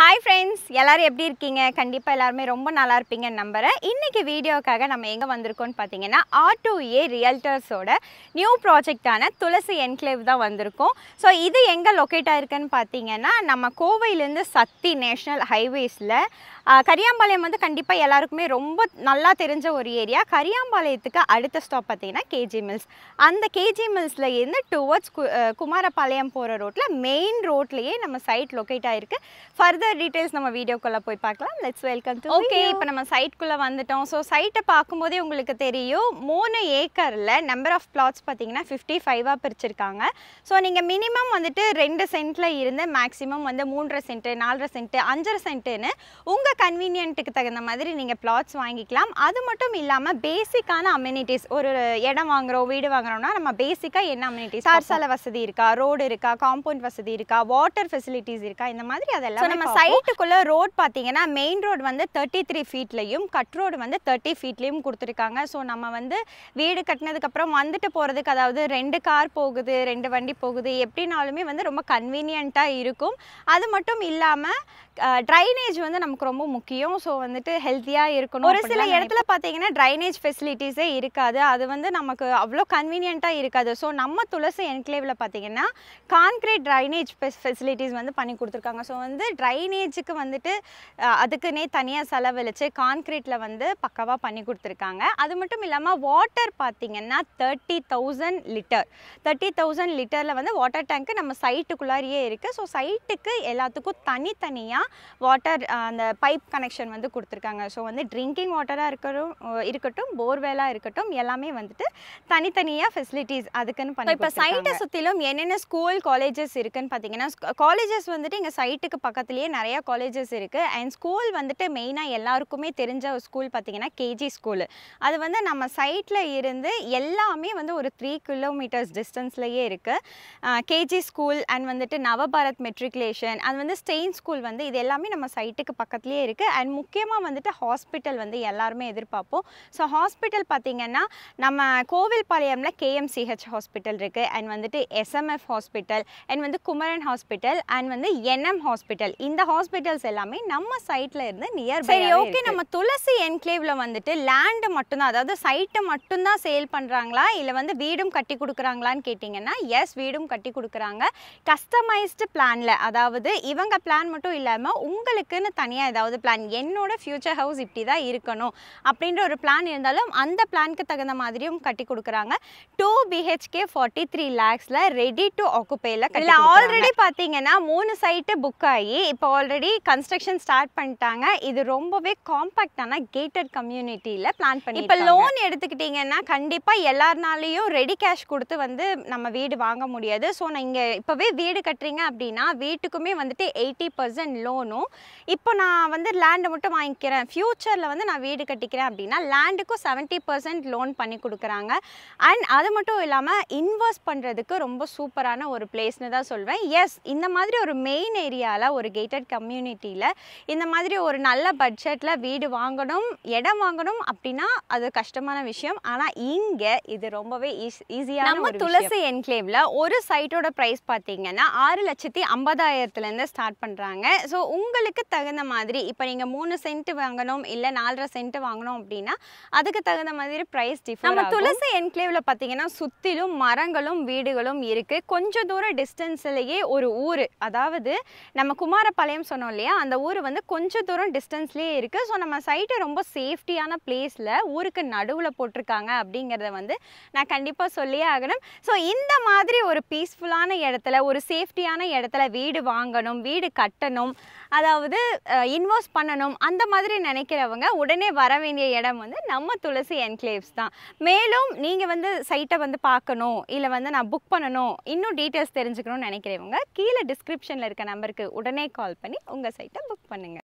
hi friends எல்லாரும் எப்படி இருக்கீங்க கண்டிப்பாக எல்லாருமே ரொம்ப நல்லா இருப்பீங்கன்னு நம்புகிறேன் இன்றைக்கி வீடியோக்காக நம்ம எங்கே வந்திருக்கோம்னு பார்த்தீங்கன்னா ஆர் டூ ஏ ரியல்டர்ஸோட நியூ ப்ராஜெக்டான துளசி என்க்ளேவ் தான் வந்திருக்கோம் ஸோ இது எங்கே லொக்கேட் ஆயிருக்குன்னு பார்த்தீங்கன்னா நம்ம கோவையிலேருந்து சக்தி நேஷ்னல் ஹைவேஸில் கரியாம்பாளையம் வந்து கண்டிப்பாக எல்லாருக்குமே ரொம்ப நல்லா தெரிஞ்ச ஒரு ஏரியா கரியாம்பாளையத்துக்கு அடுத்த ஸ்டாப் பார்த்தீங்கன்னா கேஜி மில்ஸ் அந்த கேஜி மில்ஸில் இருந்து டுவர்ட்ஸ் குமாரபாளையம் போகிற ரோட்டில் மெயின் ரோட்லேயே நம்ம சைட் லொக்கேட் ஆயிருக்கு ஃபர்தர் டீட்டெயில்ஸ் நம்ம வீடியோக்குள்ளே போய் பார்க்கலாம் லெட்ஸ் வெல்கம் டு ஓகே இப்போ நம்ம சைட்குள்ளே வந்துட்டோம் ஸோ சைட்டை பார்க்கும்போதே உங்களுக்கு தெரியும் மூணு ஏக்கரில் நம்பர் ஆஃப் பிளாட்ஸ் பார்த்தீங்கன்னா ஃபிஃப்டி ஃபைவாக பிரிச்சிருக்காங்க ஸோ நீங்கள் மினிமம் வந்துட்டு ரெண்டு சென்ட்டில் இருந்து மேக்ஸிமம் வந்து மூன்றரை சென்ட்டு நாலரை சென்ட்டு அஞ்சரை சென்ட்டுன்னு உங்கள் கன்வீனியன்ட்டுக்கு தகுந்த மாதிரி நீங்கள் பிளாட்ஸ் வாங்கிக்கலாம் அது மட்டும் இல்லாமல் பேசிக்கான அம்யூனிட்டிஸ் ஒரு இடம் வாங்குறோம் வீடு வாங்குறோம்னா நம்ம பேசிக்காக என்ன அம்யூனிட்டிஸ் சார்சால வசதி இருக்கா ரோடு இருக்கா காம்பவுண்ட் வசதி இருக்கா வாட்டர் ஃபெசிலிட்டிஸ் இருக்கா இந்த மாதிரி அதெல்லாம் நம்ம சைட்டுக்குள்ள ரோட் பார்த்தீங்கன்னா மெயின் ரோடு வந்து தேர்ட்டி த்ரீ ஃபீட்லையும் கட் ரோடு வந்து தேர்ட்டி ஃபீட்லேயும் கொடுத்துருக்காங்க ஸோ நம்ம வந்து வீடு கட்டினதுக்கப்புறம் வந்துட்டு போகிறதுக்கு அதாவது ரெண்டு கார் போகுது ரெண்டு வண்டி போகுது எப்படினாலுமே வந்து ரொம்ப கன்வீனியண்ட்டாக இருக்கும் அது மட்டும் இல்லாமல் ட்ரைனேஜ் வந்து நமக்கு ரொம்ப முக்கியம் ஸோ வந்துட்டு ஹெல்த்தியாக இருக்கணும் ஒரு சில இடத்துல பார்த்தீங்கன்னா ட்ரைனேஜ் ஃபெசிலிட்டிஸே இருக்காது அது வந்து நமக்கு அவ்வளோ கன்வீனியண்ட்டாக இருக்காது ஸோ நம்ம துளசி என்க்ளேவில் பார்த்தீங்கன்னா கான்க்ரீட் ட்ரைனேஜ் ஃபெசிலிட்டிஸ் வந்து பண்ணி கொடுத்துருக்காங்க ஸோ வந்து ட்ரைனேஜுக்கு வந்துட்டு அஹ், அதுக்குன்னே தனியாக செலவழித்து கான்க்ரீட்டில் வந்து பக்காவாக பண்ணி கொடுத்துருக்காங்க அது மட்டும் இல்லாமல் வாட்டர் பார்த்தீங்கன்னா thirty thousand litre thirty thousand லிட்டரில் வந்து வாட்டர் டேங்க்கு நம்ம சைட்டுக்குள்ளாரியே இருக்குது ஸோ சைட்டுக்கு எல்லாத்துக்கும் தனித்தனியாக வாட்டர் அந்த பைப் கனெக்ஷன் வந்து கொடுத்துருக்காங்க ஸோ வந்து ட்ரிங்கிங் வாட்டராக இருக்கட்டும் அஹ் இருக்கட்டும் போர்வெலாக இருக்கட்டும் எல்லாமே வந்துட்டு தனித்தனியாக ஃபெசிலிட்டிஸ் அதுக்குன்னு பண்ணி இப்போ சைட்டை சுற்றிலும் என்னென்ன ஸ்கூல் காலேஜஸ் இருக்குன்னு பார்த்தீங்கன்னா காலேஜஸ் வந்துட்டு எங்கள் சைட்டுக்கு பக்கத்துலேயே நிறையா காலேஜஸ் இருக்குது அண்ட் ஸ்கூல் வந்துட்டு மெயினாக எல்லாருக்குமே தெரிஞ்ச ஒரு ஸ்கூல் பார்த்தீங்கன்னா கேஜி ஸ்கூலு அது வந்து நம்ம சைட்டில் இருந்து எல்லாமே வந்து ஒரு த்ரீ கிலோமீட்டர்ஸ் டிஸ்டன்ஸ்லேயே இருக்குது கேஜி ஸ்கூல் அண்ட் வந்துட்டு நவபாரத் மெட்ரிகுலேஷன் அது வந்து ஸ்டெயின் ஸ்கூல் வந்து இது எல்லாமே நம்ம சைட்டுக்கு பக்கத்துலேயே இருக்குது அண்ட் முக்கியமாக வந்துட்டு ஹாஸ்பிட்டல் வந்து எல்லாருமே எதிர்பார்ப்போம் ஸோ ஹாஸ்பிட்டல் பார்த்திங்கன்னா நம்ம கோவில்பாளையமில் கேஎம்சிஹெச் ஹாஸ்பிட்டல் இருக்குது அண்ட் வந்துட்டு எஸ்எம்எஃப் ஹாஸ்பிட்டல் அண்ட் வந்து குமரன் ஹாஸ்பிட்டல் அண்ட் வந்து என்எம் ஹாஸ்பிட்டல் இந்த ஹாஸ்பிட்டல்ஸ் எல்லாமே நம்ம சைட்டில் இருந்து நியர் சரி ஓகே நம்ம துளசி என்க்ளேவ்ல வந்துட்டு லேண்டு மட்டும்தான் அதாவது சைட்டை மட்டும்தான் சேல் பண்ணுறாங்களா இல்லை வந்து வீடும் கட்டி கொடுக்குறாங்களான்னு கேட்டிங்கன்னா எஸ் வீடும் கட்டி கொடுக்குறாங்க கஸ்டமைஸ்டு பிளானில் அதாவது இவங்க பிளான் மட்டும் இல்லாமல் உங்களுக்குன்னு தனியாக ஏதாவது பிளான் என்னோட ஃப்யூச்சர் ஹவுஸ் இப்படி தான் இருக்கணும் அப்படின்ற ஒரு பிளான் இருந்தாலும் அந்த பிளானுக்கு தகுந்த மாதிரியும் கட்டி கொடுக்குறாங்க டூ பிஹெச்கே ஃபார்ட்டி த்ரீ லேக்ஸில் ரெடி டு ஆக்குப்பேல இல்லை ஆல்ரெடி பார்த்தீங்கன்னா மூணு சைட்டு புக் ஆகி இப்போ ஆல்ரெடி கன்ஸ்ட்ரக்ஷன் ஸ்டார்ட் பண்ணிட்டாங்க இது ரொம்பவே காம்பாக்டான கேட்டட் கம்யூனிட்டியில் பிளான் பண்ணி இப்போ லோன் எடுத்துக்கிட்டிங்கன்னா கண்டிப்பாக எல்லாருனாலையும் ரெடி கேஷ் கொடுத்து வந்து நம்ம வீடு வாங்க முடியாது ஸோ நீங்கள் இப்போவே வீடு கட்டுறீங்க அப்படின்னா வீட்டுக்குமே வந்துட்டு எயிட்டி பர்சன்ட் லோனும் இப்போ நான் வந்து லேண்டை மட்டும் வாங்கிக்கிறேன் ஃப்யூச்சரில் வந்து நான் வீடு கட்டிக்கிறேன் அப்படின்னா லேண்டுக்கும் செவன்ட்டி பர்சன்ட் லோன் பண்ணி கொடுக்குறாங்க அண்ட் அது மட்டும் இல்லாமல் இன்வெஸ்ட் பண்ணுறதுக்கு ரொம்ப சூப்பரான ஒரு பிளேஸ்னு தான் சொல்வேன் எஸ் இந்த மாதிரி ஒரு மெயின் ஏரியாவில் ஒரு கேட்டட் கம்யூனிட்டியில் இந்த மாதிரி ஒரு நல்ல பட்ஜெட்டில் வீடு வாங்கணும் இடம் வாங்கணும் அப்படின்னா அது கஷ்டமான விஷயம் ஆனால் இங்கே இது ரொம்பவே ஈஸியான நம்ம துளசி என்க்ளேவ்ல ஒரு சைட்டோட ப்ரைஸ் பார்த்தீங்கன்னா ஆறு லட்சத்தி ஐம்பதாயிரத்துலேருந்து ஸ்டார்ட் பண்ணுறாங்க ஸோ உங்களுக்கு தகுந்த மாதிரி இப்போ நீங்கள் மூணு சென்ட் வாங்கணும் இல்லை நாலரை சென்ட் வாங்கணும் அப்படின்னா அதுக்கு தகுந்த மாதிரி ப்ரைஸ் டிஃபர் நம்ம துளசி என்க்ளேவ்ல பார்த்தீங்கன்னா சுற்றிலும் மரங்களும் வீடுகளும் இருக்குது கொஞ்சம் தூரம் டிஸ்டன்ஸ்லேயே ஒரு ஊர் அதாவது நம்ம குமாரபாளையம் சொன்னோம் இல்லையா அந்த ஊர் வந்து கொஞ்சம் தூரம் டிஸ்டன்ஸ்லேயே இருக்குது ஸோ நம்ம சைட்டு ரொம்ப சேஃப்டியான பிளேஸில் ஊருக்கு நடுவில் போட்டிருக்காங்க அப்படிங்கிறத வந்து நான் கண்டிப்பாக சொல்லியே ஆகணும் ஸோ இந்த மாதிரி ஒரு பீஸ்ஃபுல்லான இடத்துல ஒரு சேஃப்டியான இடத்துல வீடு வாங்கணும் வீடு கட்டணும் அதாவது இன்வெஸ்ட் பண்ணணும் அந்த மாதிரி நினைக்கிறவங்க உடனே வர வேண்டிய இடம் வந்து நம்ம துளசி என்க்ளேவ்ஸ் தான் மேலும் நீங்கள் வந்து சைட்டை வந்து பார்க்கணும் இல்லை வந்து நான் புக் பண்ணணும் இன்னும் டீட்டெயில்ஸ் தெரிஞ்சுக்கணும்னு நினைக்கிறவங்க கீழே டிஸ்கிரிப்ஷனில் இருக்க நம்பருக்கு உடனே கால் பண்ணி உங்கள் சைட்டை புக் பண்ணுங்கள்